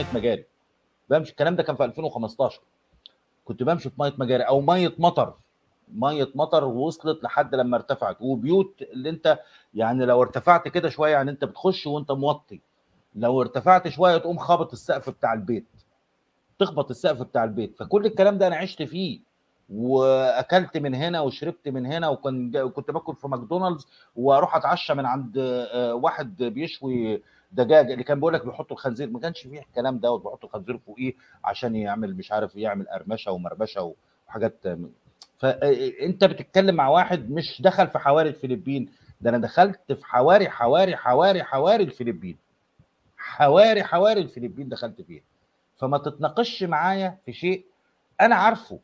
مجاري بمشي الكلام ده كان في 2015 كنت بمشي في ميه مجاري او ميه مطر ميه مطر وصلت لحد لما ارتفعت وبيوت اللي انت يعني لو ارتفعت كده شويه يعني انت بتخش وانت موطي لو ارتفعت شويه تقوم خابط السقف بتاع البيت تخبط السقف بتاع البيت فكل الكلام ده انا عشت فيه واكلت من هنا وشربت من هنا وكان كنت باكل في ماكدونالدز واروح اتعشى من عند آه، واحد بيشوي دجاج اللي كان بيقول لك بيحطوا الخنزير ما كانش فيه الكلام دوت بيحطوا الخنزير فوقيه عشان يعمل مش عارف يعمل قرمشه ومربشه وحاجات فانت بتتكلم مع واحد مش دخل في حواري الفلبين ده انا دخلت في حواري حواري حواري حواري الفلبين حواري حواري الفلبين دخلت فيها فما تتناقش معايا في شيء انا عارفه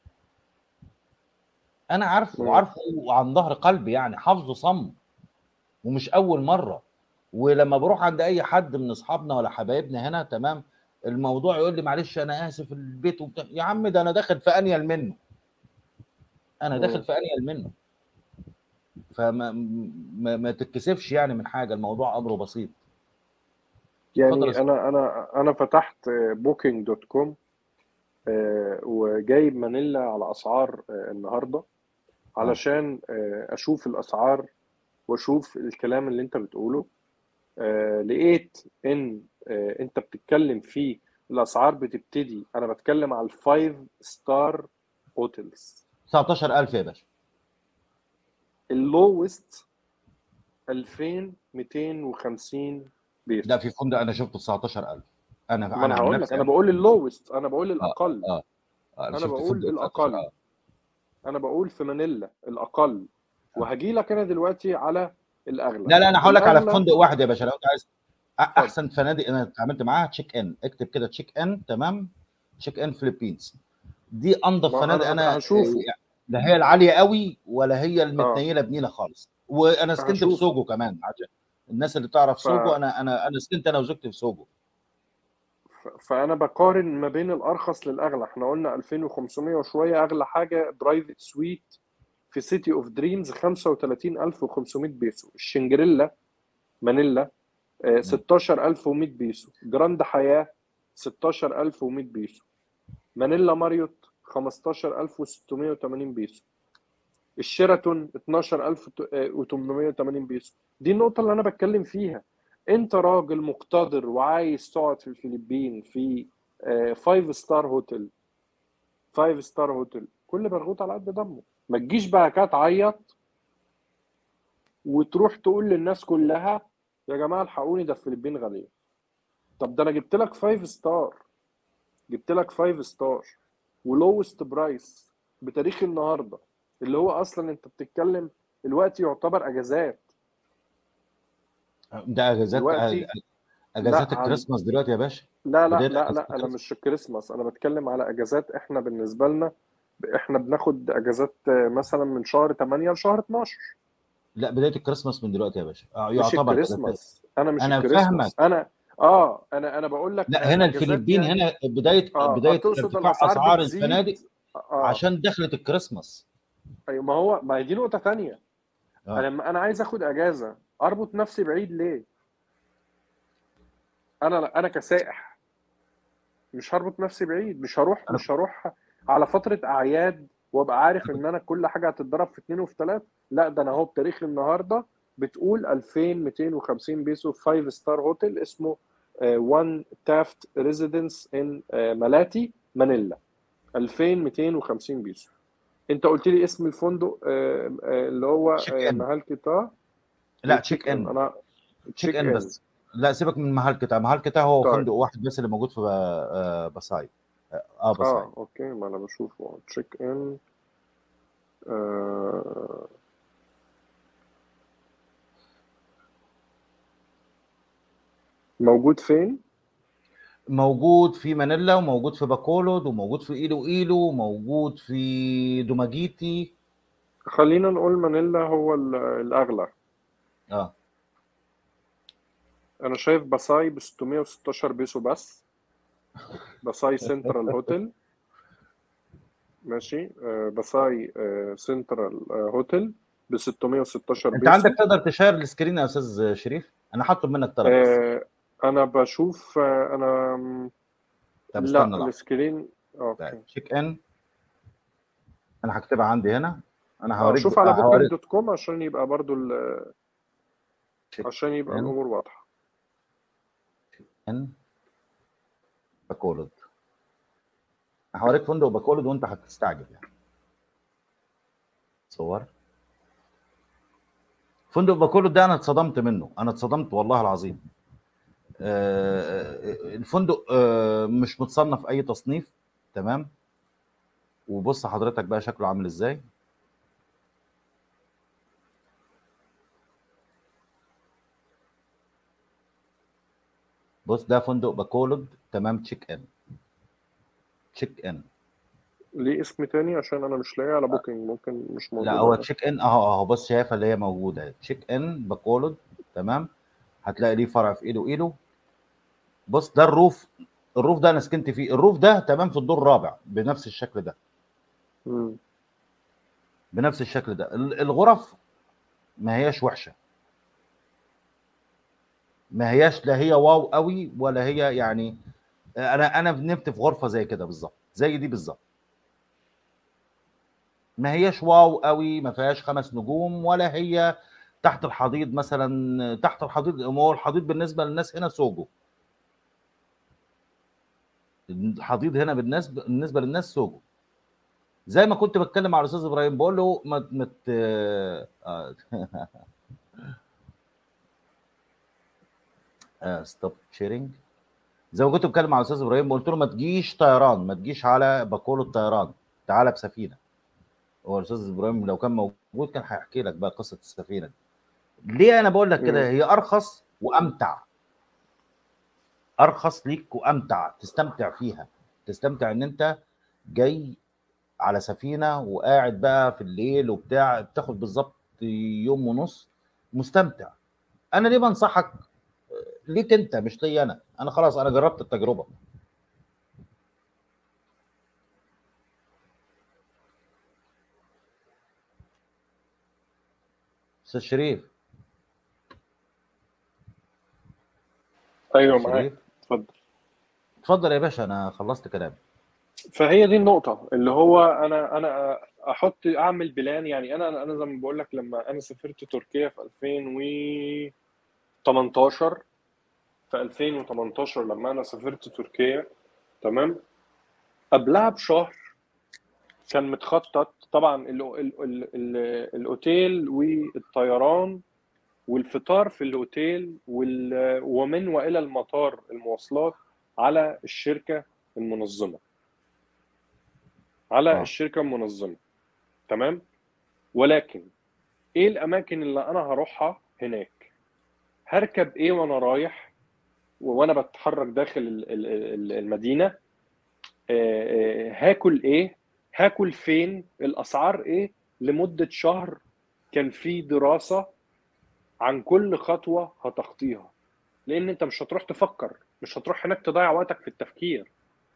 انا عارفه مم. وعارفه عن ظهر قلبي يعني حافظه صم ومش اول مره ولما بروح عند اي حد من اصحابنا ولا حبايبنا هنا تمام الموضوع يقول لي معلش انا اسف البيت وبتاع يا عم ده انا داخل في انيل منه انا مم. داخل في انيل منه فما ما, ما تتكسفش يعني من حاجه الموضوع امره بسيط اتفضل يا يعني سيدي. انا انا انا فتحت بوكينج دوت كوم وجايب مانيلا على اسعار آه، النهارده علشان آه، اشوف الاسعار واشوف الكلام اللي انت بتقوله آه، لقيت ان آه، انت بتتكلم في الاسعار بتبتدي انا بتكلم على الفايف ستار هوتيلز 19000 يا باشا اللوست 2250 بيسو ده في فندق انا شفته ب 19000 انا ما انا عن هقول لك نفسي انا بقول اللوست انا بقول الاقل اه آه، أنا شفت بقول فندق ب الأقل. 19000. انا بقول في مانيلا الاقل وهجي لك انا دلوقتي على الاغلى لا لا انا هقول لك على الأغلى- فندق واحد يا باشا لو انت عايز أ- احسن فنادق انا اتعاملت معاها تشيك ان اكتب كده تشيك ان تمام تشيك ان فيلبينز دي انضف ما فنادق أنا- انا أنا هشوفه. يعني لا هي العاليه قوي ولا هي المتنيله بنيله خالص وانا سكنت في هشوف. سوجو كمان عشان الناس اللي تعرف ف- سوجو انا انا انا سكنت انا وزوجتي في سوجو ف- فانا بقارن ما بين الارخص للاغلى احنا قلنا 2500 وشويه اغلى حاجه برايفت سويت في سيتي اوف دريمز 35500 بيسو الشنجريلا مانيلا آه، 16100 بيسو جراند حياه 16100 بيسو مانيلا ماريوت 15680 بيسو الشيراتون 12880 بيسو دي النقطة اللي أنا بتكلم فيها أنت راجل مقتدر وعايز تقعد في الفلبين في فايف ستار هوتيل فايف ستار هوتيل كل برغوت على قد دمه ما تجيش بقى كده تعيط وتروح تقول للناس كلها يا جماعة الحقوني ده الفلبين غالية طب ده أنا جبت لك فايف ستار جبت لك فايف ستار ولوست برايس بتاريخ النهارده اللي هو اصلا انت بتتكلم الوقت يعتبر اجازات ده اجازات دلوقتي- اجازات لا، عن- الكريسماس دلوقتي يا باشا لا لا بداية لا أجازات لا انا الكريسماس. مش الكريسماس انا بتكلم على اجازات احنا بالنسبه لنا احنا بناخد اجازات مثلا من شهر 8 لشهر 12 لا بدايه الكريسماس من دلوقتي يا باشا آه، مش يعتبر أجازات. الكريسماس انا مش أنا الكريسماس انا اه انا انا بقول لك لا هنا أجازات الفلبين يعني- هنا بدايه اه بدايه هتقصد ارتفاع الاسعار اسعار بتزيد الفنادق اه عشان دخلت الكريسماس ايوه ما هو ما هي دي نقطه تانية آه. انا لما انا عايز اخد اجازه اربط نفسي بعيد ليه انا انا كسائح مش هربط نفسي بعيد مش هروح أنا- مش هروح على فتره اعياد وابقى عارف ان انا كل حاجه هتتضرب في اتنين وفي تلاته لا ده انا اهو بتاريخ النهارده بتقول 2250 بيسو في 5 ستار هوتيل اسمه 1 تافت ريزيدنس ان ملاتي مانيلا 2250 بيسو انت قلت لي اسم الفندق آه، آه، اللي هو تشيك آه، إن. مهال كتا لا تشيك ان انا تشيك ان بس لا سيبك من محل كتا محل كتا هو طيب. فندق واحد بس اللي موجود في آه، باساي اه باساي اه اوكي ما انا بشوفه تشيك ان آه موجود فين؟ موجود في مانيلا وموجود في باكولود وموجود في ايلو ايلو وموجود في دوماجيتي خلينا نقول مانيلا هو ال- الاغلى اه انا شايف باساي ب 616 بيسو بس باساي سنترال هوتيل ماشي آه، باساي آه، سنترال آه، هوتيل ب 616 انت بيسو عندك تقدر تشير السكرين يا استاذ شريف انا حاطه منك طلب بس آه، انا بشوف آه، انا طب استنى لا لحظه السكرين اوكي طيب تشيك ان انا هكتبها عندي هنا انا آه، هوريك شوف على بوكينج هوريك دوت كوم عشان يبقى برضو ال- تشيك عشان يبقى ان الامور واضحه ان باكولد هوريك فندق باكولد وانت هتستعجب يعني صور فندق باكولد ده انا اتصدمت منه انا اتصدمت والله العظيم آه، الفندق آه، مش متصنف اي تصنيف تمام وبص حضرتك بقى شكله عامل ازاي بص ده فندق باكولد تمام تشيك ان تشيك ان ليه اسم تاني عشان انا مش لاقي على بوكينج ممكن مش موجود لا هو على تشيك ان اهو اهو بص شايفها اللي هي موجوده اهي تشيك ان باكولد تمام هتلاقي ليه فرع في ايده وايده بص ده الروف الروف ده انا سكنت فيه الروف ده تمام في الدور الرابع بنفس الشكل ده مم. بنفس الشكل ده ال- الغرف ما هياش وحشه ما هياش لا هي واو قوي ولا هي يعني انا انا نمت في غرفه زي كده بالظبط زي دي بالظبط ما هياش واو قوي ما فيهاش خمس نجوم ولا هي تحت الحضيض مثلا تحت الحضيض ما هو الحضيض بالنسبه للناس هنا سوجو الحضيض هنا بالنسبه بالنسبه للناس سوجو زي ما كنت بتكلم على الاستاذ ابراهيم بقول له ما ما ت- ستوب شيرنج زي ما كنت بتكلم على الاستاذ ابراهيم قلت له ما تجيش طيران ما تجيش على باكول الطيران تعالى بسفينه هو الاستاذ ابراهيم لو كان موجود كان هيحكي لك بقى قصه السفينه دي ليه انا بقول لك كده مم. هي ارخص وامتع ارخص ليك وامتع تستمتع فيها تستمتع ان انت جاي على سفينه وقاعد بقى في الليل وبتاع بتاخد بالظبط يوم ونص مستمتع انا ليه بنصحك ليك انت مش لي انا انا خلاص انا جربت التجربه استاذ شريف ايوه معاك شريف اتفضل اتفضل يا باشا انا خلصت كلامي فهي دي النقطة اللي هو أنا أنا أحط أعمل بلان يعني أنا أنا زي ما بقول لك لما أنا سافرت تركيا في 2018 في 2018 لما أنا سافرت تركيا تمام قبلها بشهر كان متخطط طبعا ال ال ال ال الأوتيل والطيران والفطار في الأوتيل وال ومن وإلى المطار المواصلات على الشركة المنظمة على اه الشركة المنظمة تمام ولكن ايه الاماكن اللي انا هروحها هناك هركب ايه وانا رايح وانا بتحرك داخل ال- ال- ال- المدينة آه، آه، هاكل ايه هاكل فين الاسعار ايه لمدة شهر كان في دراسة عن كل خطوة هتخطيها لان انت مش هتروح تفكر مش هتروح هناك تضيع وقتك في التفكير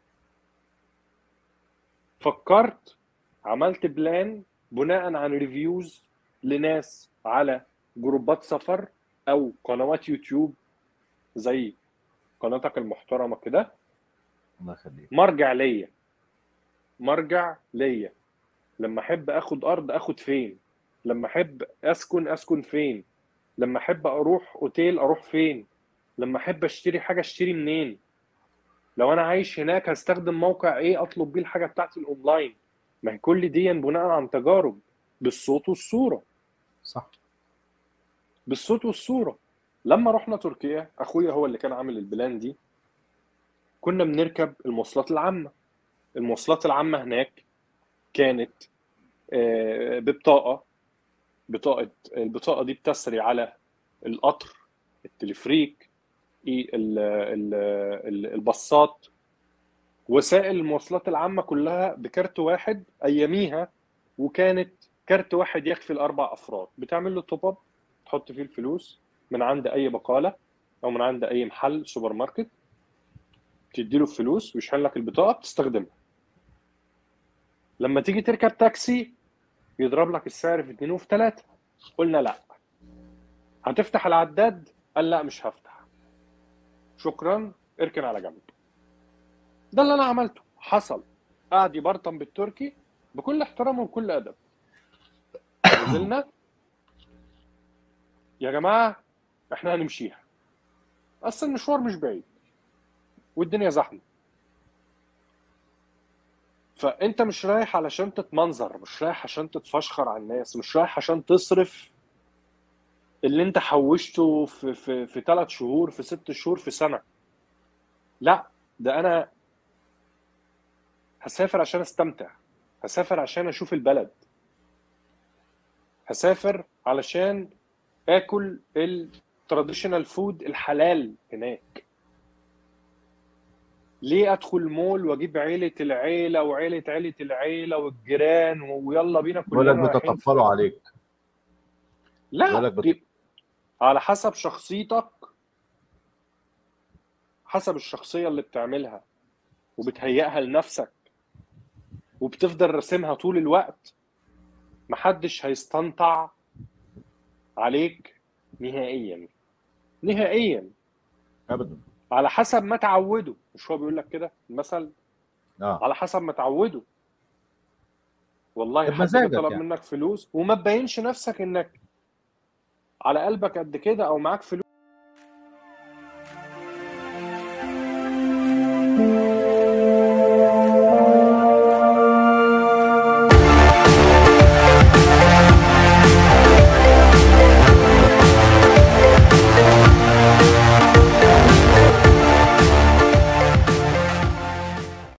فكرت عملت بلان بناء عن ريفيوز لناس على جروبات سفر او قنوات يوتيوب زي قناتك المحترمه كده الله يخليك مرجع ليا مرجع ليا لما احب اخد ارض اخد فين لما احب اسكن اسكن فين لما احب اروح اوتيل اروح فين لما احب اشتري حاجه اشتري منين لو انا عايش هناك هستخدم موقع ايه اطلب بيه الحاجه بتاعتي الاونلاين ما هي كل دي بناء عن تجارب بالصوت والصوره صح بالصوت والصوره لما رحنا تركيا اخويا هو اللي كان عامل البلان دي كنا بنركب المواصلات العامه المواصلات العامه هناك كانت آه، ببطاقه بطاقه البطاقه دي بتسري على القطر التلفريك إيه، ال- ال- ال- الباصات وسائل المواصلات العامة كلها بكارت واحد أياميها وكانت كارت واحد يكفي الأربع أفراد بتعمل له توب أب تحط فيه الفلوس من عند أي بقالة أو من عند أي محل سوبر ماركت تدي له الفلوس ويشحن لك البطاقة بتستخدمها لما تيجي تركب تاكسي يضرب لك السعر في اتنين وفي تلاتة قلنا لا هتفتح العداد قال لا مش هفتح شكرا اركن على جنب ده اللي انا عملته حصل قعد يبرطم بالتركي بكل احترام وبكل ادب نزلنا يا جماعه احنا هنمشيها اصل المشوار مش بعيد والدنيا زحمه فانت مش رايح علشان تتمنظر مش رايح عشان تتفشخر على الناس مش رايح عشان تصرف اللي انت حوشته في في في ثلاث شهور في ست شهور في سنه لا ده انا هسافر عشان استمتع هسافر عشان اشوف البلد هسافر علشان اكل التراديشنال فود الحلال هناك ليه ادخل مول واجيب عيله العيله وعيله عيله العيله والجيران ويلا بينا بيقول لك كلنا رايحين بتطفلوا عليك لا بيقول لك بت- دي- على حسب شخصيتك حسب الشخصية اللي بتعملها وبتهيئها لنفسك وبتفضل راسمها طول الوقت محدش هيستنطع عليك نهائيا نهائيا ابدا على حسب ما تعودوا مش هو بيقول لك كده المثل اه على حسب ما تعودوا والله حد جه بمزاجك طلب يعني. منك فلوس وما تبينش نفسك انك على قلبك قد كده او معاك فلوس